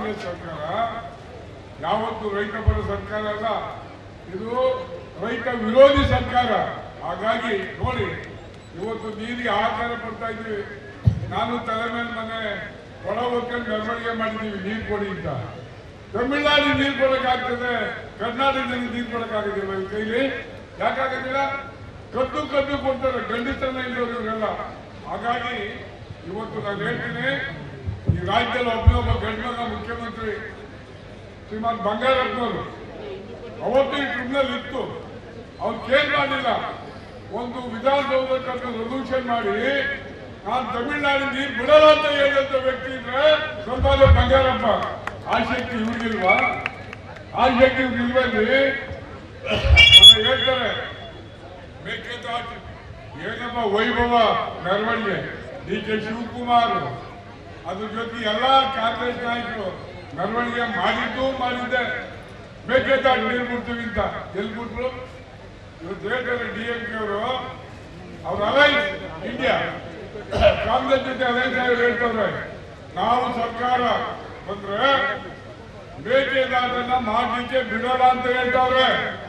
ಕಾಂಗ್ರೆಸ್ ಸರ್ಕಾರ ಯಾವತ್ತು ರೈತ ಪರ ಸರ್ಕಾರ ಅಲ್ಲ ಇದು ರೈತ ವಿರೋಧಿ ಸರ್ಕಾರ ಹಾಗಾಗಿ ನೋಡಿ ಇವತ್ತು ನೀರಿಗೆ ಆಹಾರ ಪಡ್ತಾ ಇದ್ದೀವಿ ನಾನು ತಲೆ ಮೇಲೆ ಮನೆ ಒಳ ಹೋಗ್ಕೊಂಡು ಮೆರವಣಿಗೆ ಮಾಡಿದ್ದೀವಿ ನೀರು ಕೊಡಿ ಅಂತ ತಮಿಳ್ನಾಡಿಗೆ ನೀರು ಕೊಡಕ್ಕಾಗ್ತದೆ ಕರ್ನಾಟಕದಲ್ಲಿ ನೀರು ಕೊಡಕ್ಕಾಗೋದಿಲ್ಲ ಇವ್ರ ಕೈಲಿ ಯಾಕಾಗೋದಿಲ್ಲ ಕದ್ದು ಕದ್ದು ಕೊಡ್ತಾರೆ ಗಂಡಿತನ ಇಲ್ಲವರು ಇವರೆಲ್ಲ ಹಾಗಾಗಿ ಇವತ್ತು ನಾನು ಹೇಳ್ತೀನಿ ಈ ರಾಜ್ಯದಲ್ಲಿ ಒಬ್ಬನೇ ಒಬ್ಬ ಗಂಡನ ಮುಖ್ಯಮಂತ್ರಿ ಶ್ರೀಮಾನ್ ಬಂಗಾರಪ್ಪನವರು ಅವತ್ತು ಈ ಟ್ರಿಬ್ಯುನಲ್ ಇತ್ತು ಅವ್ರು ಕೇರ್ ಮಾಡಲಿಲ್ಲ ಒಂದು ವಿಧಾನಸೌಧ ಕರೆದು ರೆಸಲ್ಯೂಷನ್ ಮಾಡಿ ನಾನು ತಮಿಳ್ನಾಡಿನ ನೀರು ಬಿಡಲ್ಲ ಅಂತ ಹೇಳಿದಂತ ವ್ಯಕ್ತಿ ಇದ್ರೆ ಸ್ವಲ್ಪ ಬಂಗಾರಪ್ಪ ಆ ಶಕ್ತಿ ಇವ್ರಿಗಿಲ್ವಾ ಆ ಶಕ್ತಿ ಇವ್ರಿಗಿಲ್ವಲ್ಲಿ ಅವ್ರು ಹೇಳ್ತಾರೆ ಮೇಕೆದಾಟು ಏನಪ್ಪ ವೈಭವ ಮೆರವಣಿಗೆ ಡಿ ಕೆ ಶಿವಕುಮಾರ್ ಅದ್ರ ಜೊತೆ ಎಲ್ಲ ಕಾಂಗ್ರೆಸ್ ನಾಯಕರು ಮೆರವಣಿಗೆ ಮಾಡಿದ್ದು ಮಾಡಿದ್ದೆ ಮೇಕೆದಾಟು ನೀರು ಬಿಡ್ತೀವಿ ಅಂತ ಎಲ್ಲಿ ಬಿಟ್ರು ಇವತ್ತು ಹೇಳ್ತಾರೆ ಡಿ ಎಂ ಕೆ ಅವರು ಅವ್ರ ಅಲೈನ್ಸ್ ಇಂಡಿಯಾ ಕಾಂಗ್ರೆಸ್ ಜೊತೆ ಅಲೈನ್ಸ್ ಆಗಿ ಹೇಳ್ತಾರೆ ನಾವು ಸರ್ಕಾರ ಬಂದ್ರೆ ಮೇಕೆದಾಟನ್ನ ಮಾಡ್ಲಿಕ್ಕೆ ಬಿಡೋಣ ಅಂತ ಹೇಳ್ತಾವ್ರೆ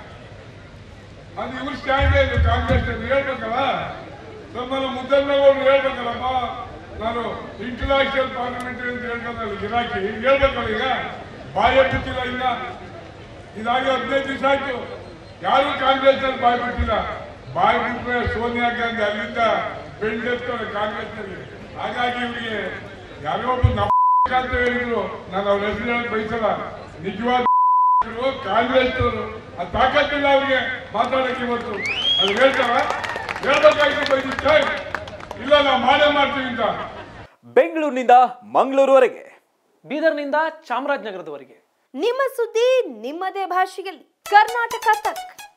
ಅದು ಇವ್ರ ಸ್ಟ್ಯಾಂಡ್ ಇದೆ ಕಾಂಗ್ರೆಸ್ ಹೇಳ್ಬೇಕಲ್ಲ ನಮ್ಮನ್ನ ಮುದ್ದಣ್ಣಗೌಡರು ಹೇಳ್ಬೇಕಲ್ಲಪ್ಪ ನಾನು ಇಂಟರ್ನ್ಯಾಷನಲ್ ಪಾರ್ಲಿಮೆಂಟರಿ ಅಂತ ಹೇಳ್ಕೊಂಡಲ್ಲ ಇರಾಕಿ ಹೇಳ್ಬೇಕಲ್ಲ ಈಗ ಬಾಯ ಬಿಟ್ಟಿಲ್ಲ ಇನ್ನ ಇದಾಗಿ ಹದಿನೈದು ದಿವಸ ಆಯ್ತು ಯಾರು ಕಾಂಗ್ರೆಸ್ ಅಲ್ಲಿ ಬಾಯ್ ಬಿಟ್ಟಿಲ್ಲ ಬಾಯ್ ಬಿಟ್ರೆ ಸೋನಿಯಾ ಗಾಂಧಿ ಅಲ್ಲಿಂದ ಬೆಂಡೆತ್ತಾರೆ ಕಾಂಗ್ರೆಸ್ ನಲ್ಲಿ ಹಾಗಾಗಿ ಇವರಿಗೆ ಯಾರೋ ಒಬ್ಬ ನಮ್ಮ ಅಂತ ಹೇಳಿದ್ರು ನಾನು ಅವ್ರ ಹೆಸರು ಹೇಳಕ್ ಬಯಸಲ್ಲ ನಿಜವಾದ ಕಾಂಗ್ರೆಸ್ ಆ ತಾಕತ್ತಿಲ್ಲ ಅವ್ರಿಗೆ ಮಾತಾಡಕ್ಕೆ ಇವತ್ತು ಅದು ಹೇಳ್ತಾರ ಹೇಳ್ಬೇಕಾಯ್ತು ಬೈದಿತ್ತು ಇಲ್ಲ ನಾವು ಮಾಡೇ ಮಾಡ್ತೀವಿ ಅಂತ ಬೆಂಗಳೂರಿನಿಂದ ಮಂಗಳೂರುವರೆಗೆ ಬೀದರ್ನಿಂದ ಚಾಮರಾಜನಗರದವರೆಗೆ ನಿಮ್ಮ ಸುದ್ದಿ ನಿಮ್ಮದೇ ಭಾಷೆಯಲ್ಲಿ ಕರ್ನಾಟಕ ತಕ್